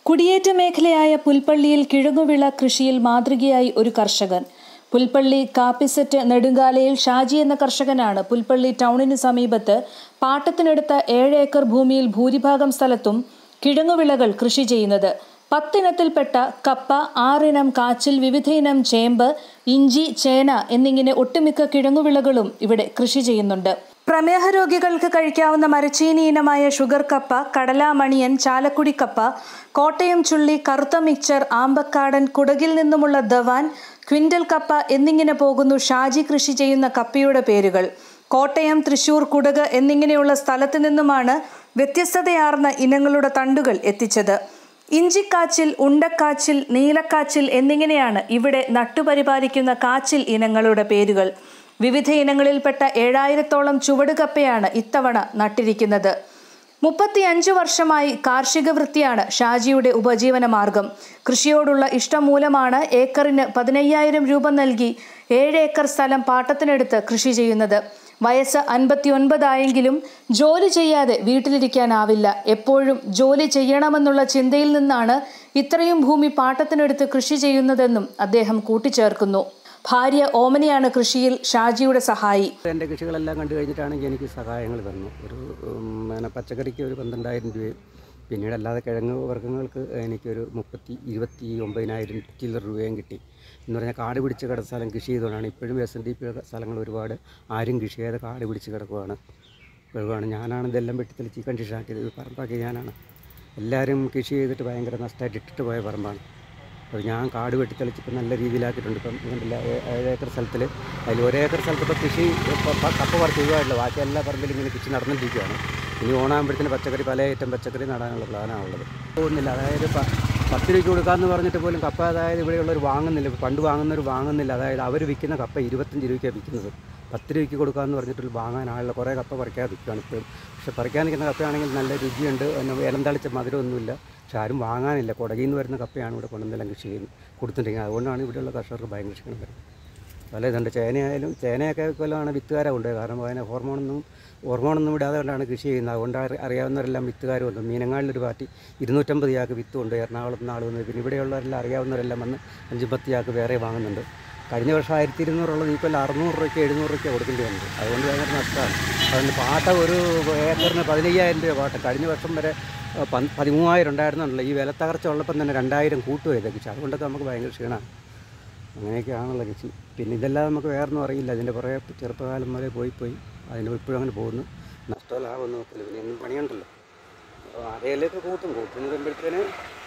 കുടിയേറ്റ മേഖലയായ പുൽപ്പള്ളിയിൽ കിഴങ്ങുവിള കൃഷിയിൽ മാതൃകയായി ഒരു കർഷകൻ പുൽപ്പള്ളി കാപ്പിസെറ്റ് നെടുങ്കാലയിൽ ഷാജി എന്ന കർഷകനാണ് പുൽപ്പള്ളി ടൗണിന് സമീപത്ത് പാട്ടത്തിനെടുത്ത ഏഴ് ഏക്കർ ഭൂമിയിൽ ഭൂരിഭാഗം സ്ഥലത്തും കിഴങ്ങുവിളകൾ കൃഷി ചെയ്യുന്നത് പത്തിനത്തിൽപ്പെട്ട കപ്പ ആറിനം കാച്ചിൽ വിവിധയിനം ചേമ്പ് ഇഞ്ചി ചേന എന്നിങ്ങനെ ഒട്ടുമിക്ക കിഴങ്ങുവിളകളും ഇവിടെ കൃഷി ചെയ്യുന്നുണ്ട് പ്രമേഹ രോഗികൾക്ക് കഴിക്കാവുന്ന മരച്ചീനി ഇനമായ ഷുഗർ കപ്പ കടലാമണിയൻ ചാലക്കുടി കപ്പ കോട്ടയം ചുള്ളി കറുത്ത മിക്ചർ ആമ്പക്കാടൻ കുടകിൽ നിന്നുമുള്ള ദവാൻ ക്വിന്റൽ കപ്പ എന്നിങ്ങനെ പോകുന്നു ഷാജി കൃഷി ചെയ്യുന്ന കപ്പയുടെ പേരുകൾ കോട്ടയം തൃശൂർ കുടക് എന്നിങ്ങനെയുള്ള സ്ഥലത്തു നിന്നുമാണ് വ്യത്യസ്തതയാർന്ന ഇനങ്ങളുടെ തണ്ടുകൾ എത്തിച്ചത് ഇഞ്ചിക്കാച്ചിൽ ഉണ്ടക്കാച്ചിൽ നീലക്കാച്ചിൽ എന്നിങ്ങനെയാണ് ഇവിടെ നട്ടുപരിപാലിക്കുന്ന കാച്ചിൽ ഇനങ്ങളുടെ പേരുകൾ വിവിധ ഇനങ്ങളിൽപ്പെട്ട ഏഴായിരത്തോളം ചുവട് കപ്പയാണ് ഇത്തവണ നട്ടിരിക്കുന്നത് മുപ്പത്തിയഞ്ചു വർഷമായി കാർഷിക വൃത്തിയാണ് ഷാജിയുടെ ഉപജീവന മാർഗം കൃഷിയോടുള്ള ഇഷ്ടം മൂലമാണ് ഏക്കറിന് പതിനയ്യായിരം രൂപ നൽകി ഏഴ് ഏക്കർ സ്ഥലം പാട്ടത്തിനെടുത്ത് കൃഷി ചെയ്യുന്നത് വയസ്സ് അൻപത്തിയൊൻപതായെങ്കിലും ജോലി ചെയ്യാതെ വീട്ടിലിരിക്കാനാവില്ല എപ്പോഴും ജോലി ചെയ്യണമെന്നുള്ള ചിന്തയിൽ നിന്നാണ് ഇത്രയും ഭൂമി പാട്ടത്തിനെടുത്ത് കൃഷി ചെയ്യുന്നതെന്നും അദ്ദേഹം കൂട്ടിച്ചേർക്കുന്നു ഭാര്യ ഓമനയാണ് കൃഷിയിൽ ഷാജിയുടെ സഹായി എൻ്റെ കൃഷികളെല്ലാം കണ്ടു കഴിഞ്ഞിട്ടാണെങ്കിൽ എനിക്ക് സഹായങ്ങൾ തന്നു ഒരു ഉം, പിന്നെ പച്ചക്കറിക്ക് ഒരു പന്ത്രണ്ടായിരം രൂപയും പിന്നീട് അല്ലാതെ കിഴങ്ങ് വർഗ്ഗങ്ങൾക്ക് എനിക്കൊരു മുപ്പത്തി ഇരുപത്തി ഒമ്പതിനായിരം ചില്ലർ രൂപയും കിട്ടി എന്ന് പറഞ്ഞാൽ കാട് പിടിച്ച് കിടന്ന സ്ഥലം കൃഷി ചെയ്തുകൊണ്ടാണ് ഇപ്പോഴും എസ് എൻ ഡി പി സ്ഥലങ്ങൾ ഒരുപാട് ആരും കൃഷി ചെയ്യാതെ കാട് പിടിച്ച് കിടക്കുവാണ് കിടക്കുവാണ് ഞാനാണ് ഇതെല്ലാം വെട്ടിത്തെളിച്ച് കണ്ടീഷനാക്കിയത് ഇത് പറമ്പാക്കി ഞാനാണ് എല്ലാവരും കൃഷി ചെയ്തിട്ട് ഭയങ്കര നഷ്ടമായിട്ട് ഇട്ടിട്ട് പോയ പറമ്പാണ് അപ്പോൾ ഞാൻ കാട് വെട്ടിത്തെളിച്ചിപ്പോൾ നല്ല രീതിയിലാക്കിയിട്ടുണ്ട് ഇപ്പം കണ്ടില്ല ഏ- ഏഴ് ഏക്കർ സ്ഥലത്തിൽ അതിൽ ഒരേക്കർ സ്ഥലത്ത് ഇപ്പോൾ കൃഷി ഇപ്പം പ- കപ്പ പറിച്ച് ഒഴിവായിട്ടില്ല ബാക്കി എല്ലാ പറമ്പിലും ഇങ്ങനെ കൃഷി നടന്നുകൊണ്ടിരിക്കുകയാണ് ഇനി ഓണാകുമ്പോഴത്തേന് പച്ചക്കറി പല ഐറ്റം പച്ചക്കറി നടാനുള്ള പ്ലാനാണ് ഉള്ളത് പോകുന്നില്ല അതായത് പ- പത്ത് രൂപയ്ക്ക് കൊടുക്കാമെന്ന് പറഞ്ഞിട്ട് പോലും കപ്പ അതായത് ഇവിടെയുള്ളവർ വാങ്ങുന്നില്ല പണ്ട് വാങ്ങുന്നവർ വാങ്ങുന്നില്ല അതായത് അവർ വിൽക്കുന്ന കപ്പ ഇരുപത്തഞ്ച് രൂപയ്ക്കാണ് വിൽക്കുന്നത് പത്ത് രൂപയ്ക്ക് കൊടുക്കാമെന്ന് പറഞ്ഞിട്ട് വാങ്ങാൻ ആളുള്ള കുറേ കപ്പ പറിക്കാതെ വിൽക്കുകയാണ് ഇപ്പോഴും പക്ഷേ പറിക്കാൻ നിൽക്കുന്ന കപ്പയാണെങ്കിൽ നല്ല രുചിയുണ്ട് പിന്നെ ഏലം തളിച്ച മധുരമൊന്നുമില്ല പക്ഷെ ആരും വാങ്ങാനില്ല കൊടകിൽ നിന്ന് വരുന്ന കപ്പയാണ് ഇവിടെ കൊണ്ടുവന്നെല്ലാം കൃഷി ചെയ്യുന്നത് കൊടുത്തിട്ടുണ്ടെങ്കിൽ അതുകൊണ്ടാണ് ഇവിടെയുള്ള കർഷകർക്ക് ഭയങ്കര ക്ഷീണം വരുന്നത് പല ഇതുണ്ട് ചേനയായാലും ചേനയൊക്കെ കൊല്ലമാണ് വിത്തുകാരെ കൊണ്ടുപോയി കാരണം അതിന് ഹോർമോണൊന്നും ഹോർമോണൊന്നും ഇടാതെ കൊണ്ടാണ് കൃഷി ചെയ്യുന്നത് അതുകൊണ്ട് അറി- അറിയാവുന്നവരെല്ലാം വിത്തുകാർ വന്നു മീനങ്ങാടിലൊരു പാർട്ടി ഇരുന്നൂറ്റമ്പത് ചാക്ക് വിത്ത് കൊണ്ട് എറണാകുളത്ത് നിന്ന് ആൾ വന്നു പിന്നെ ഇവിടെയുള്ളവരെല്ലാം അറിയാവുന്നവരെല്ലാം വന്ന് അഞ്ച് പത്ത് ചാക്ക് വേറെ വാങ്ങുന്നുണ്ട് കഴിഞ്ഞ വർഷം ആയിരത്തി ഇരുന്നൂറുള്ളത് ഈ കൊല്ലം അറുന്നൂറ് രൂപയ്ക്ക് എഴുന്നൂറ് രൂപയ്ക്ക് കൊടുക്കേണ്ടി വന്നത് അതുകൊണ്ട് ഭയങ്കര നഷ്ടമാണ് അതുകൊണ്ട് പാട്ട ഒരു ഏക്കറിന് പതിനയ്യായിരം രൂപ പാട്ട കഴിഞ്ഞ വർഷം വരെ ഏഹ്, പന്ത് പതിമൂവായിരം ഉണ്ടായിരുന്നുള്ളൂ ഈ വില തകർച്ച ഉള്ളപ്പം തന്നെ രണ്ടായിരം കൂട്ടുപോയത് കൃഷി അതുകൊണ്ടൊക്കെ നമുക്ക് ഭയങ്കര ക്ഷീണമാണ് അങ്ങനെയൊക്കെയാണുള്ള കൃഷി പിന്നെ ഇതെല്ലാം നമുക്ക് വേറൊന്നും അറിയില്ല അതിൻ്റെ പുറകെ ചെറുപ്പകാലം മുതലേ പോയി പോയി അതിന് ഇപ്പോഴും അങ്ങനെ പോകുന്നു നഷ്ടമോ ലാഭമൊന്നും നോക്കില്ല പിന്നെ എന്നും പണിയുണ്ടല്ലോ അപ്പോൾ അതേലൊക്കെ കൂട്ടും കൂട്ടുന്ന വരുമ്പോഴത്തേന്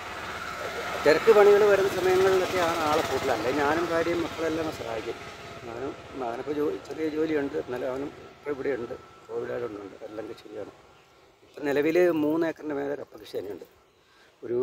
തിരക്ക് പണികൾ വരുന്ന സമയങ്ങളിലൊക്കെയാണ് ആളെ കൂട്ടില്ല അല്ലെങ്കിൽ ഞാനും കാര്യം മക്കളെല്ലാം സഹായിക്കും ഞാനും അവനപ്പോൾ ജോലി ചെറിയ ജോലിയുണ്ട് എന്നാലും അവനും ഇപ്പോൾ ഇവിടെയുണ്ട് കോവിഡായിട്ടുണ്ട് എല്ലാം കൃഷി ചെയ്യാണ് ഇപ്പം നിലവിൽ മൂന്ന് ഏക്കറിൻ്റെ മേലെ കപ്പ കൃഷി തന്നെയുണ്ട് ഒരു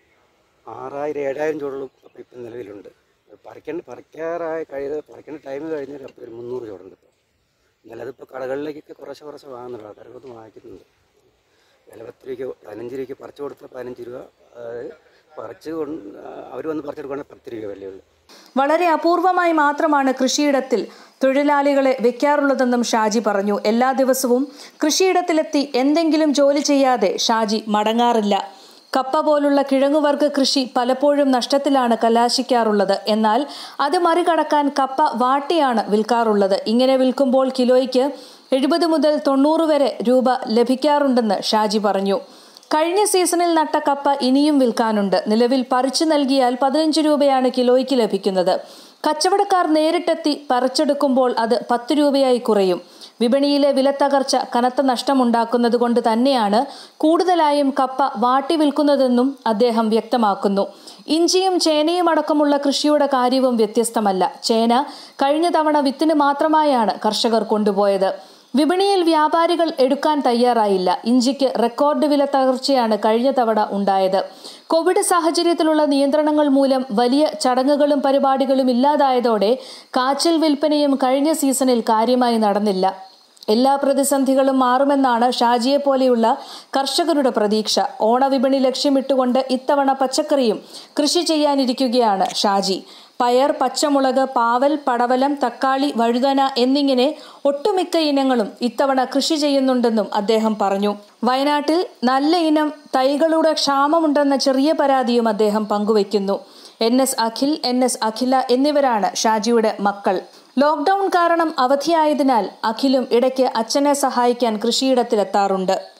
ആറായിരം ഏഴായിരം ചോടുകളും കപ്പ ഇപ്പം നിലവിലുണ്ട് പറിക്കേണ്ട പറിക്കാറായി കഴിയത് പറിക്കേണ്ട ടൈം കഴിഞ്ഞ കപ്പ ഒരു മുന്നൂറ് ചോടുണ്ട് ഇപ്പോൾ എന്നാലും അതിപ്പോൾ കടകളിലേക്കൊക്കെ കുറച്ച് കുറച്ച് വാങ്ങുന്നുണ്ട് ആൾക്കാരൊക്കെ വാങ്ങിക്കുന്നുണ്ട് വില പത്ത് രൂപയ്ക്ക് പതിനഞ്ച് രൂപയ്ക്ക് പറിച്ചു കൊടുത്താൽ പതിനഞ്ച് രൂപ അതായത് പറിച്ച് കൊണ്ട് അവർ വന്ന് പറിച്ചെടുക്കുകയാണെങ്കിൽ പത്ത് രൂപ വിലയുള്ളൂ വളരെ അപൂർവമായി മാത്രമാണ് കൃഷിയിടത്തിൽ തൊഴിലാളികളെ വെക്കാറുള്ളതെന്നും ഷാജി പറഞ്ഞു എല്ലാ ദിവസവും കൃഷിയിടത്തിലെത്തി എന്തെങ്കിലും ജോലി ചെയ്യാതെ ഷാജി മടങ്ങാറില്ല കപ്പ പോലുള്ള കിഴങ്ങുവർഗ കൃഷി പലപ്പോഴും നഷ്ടത്തിലാണ് കലാശിക്കാറുള്ളത് എന്നാൽ അത് മറികടക്കാൻ കപ്പ വാട്ടിയാണ് വിൽക്കാറുള്ളത് ഇങ്ങനെ വിൽക്കുമ്പോൾ കിലോയ്ക്ക് എഴുപത് മുതൽ തൊണ്ണൂറ് വരെ രൂപ ലഭിക്കാറുണ്ടെന്ന് ഷാജി പറഞ്ഞു കഴിഞ്ഞ സീസണിൽ നട്ട കപ്പ ഇനിയും വിൽക്കാനുണ്ട് നിലവിൽ പറിച്ചു നൽകിയാൽ പതിനഞ്ച് രൂപയാണ് കിലോയ്ക്ക് ലഭിക്കുന്നത് കച്ചവടക്കാർ നേരിട്ടെത്തി പറിച്ചെടുക്കുമ്പോൾ അത് പത്ത് രൂപയായി കുറയും വിപണിയിലെ വിലത്തകർച്ച കനത്ത നഷ്ടമുണ്ടാക്കുന്നത് കൊണ്ട് തന്നെയാണ് കൂടുതലായും കപ്പ വാട്ടി വിൽക്കുന്നതെന്നും അദ്ദേഹം വ്യക്തമാക്കുന്നു ഇഞ്ചിയും ചേനയും അടക്കമുള്ള കൃഷിയുടെ കാര്യവും വ്യത്യസ്തമല്ല ചേന കഴിഞ്ഞ തവണ വിത്തിന് മാത്രമായാണ് കർഷകർ കൊണ്ടുപോയത് വിപണിയിൽ വ്യാപാരികൾ എടുക്കാൻ തയ്യാറായില്ല ഇഞ്ചിക്ക് റെക്കോർഡ് വില തകർച്ചയാണ് കഴിഞ്ഞ തവണ ഉണ്ടായത് കോവിഡ് സാഹചര്യത്തിലുള്ള നിയന്ത്രണങ്ങൾ മൂലം വലിയ ചടങ്ങുകളും പരിപാടികളും ഇല്ലാതായതോടെ കാച്ചിൽ വിൽപ്പനയും കഴിഞ്ഞ സീസണിൽ കാര്യമായി നടന്നില്ല എല്ലാ പ്രതിസന്ധികളും മാറുമെന്നാണ് ഷാജിയെ പോലെയുള്ള കർഷകരുടെ പ്രതീക്ഷ ഓണവിപണി ലക്ഷ്യമിട്ടുകൊണ്ട് ഇത്തവണ പച്ചക്കറിയും കൃഷി ചെയ്യാനിരിക്കുകയാണ് ഷാജി പയർ പച്ചമുളക് പാവൽ പടവലം തക്കാളി വഴുതന എന്നിങ്ങനെ ഒട്ടുമിക്ക ഇനങ്ങളും ഇത്തവണ കൃഷി ചെയ്യുന്നുണ്ടെന്നും അദ്ദേഹം പറഞ്ഞു വയനാട്ടിൽ നല്ല ഇനം തൈകളുടെ ക്ഷാമമുണ്ടെന്ന ചെറിയ പരാതിയും അദ്ദേഹം പങ്കുവയ്ക്കുന്നു N S Akhil N S Akhila എന്നിവരാണ് ഷാജിയുടെ മക്കൾ ലോക്ക്ഡൌൺ കാരണം അവധിയായതിനാൽ അഖിലും ഇടയ്ക്ക് അച്ഛനെ സഹായിക്കാൻ കൃഷിയിടത്തിലെത്താറുണ്ട്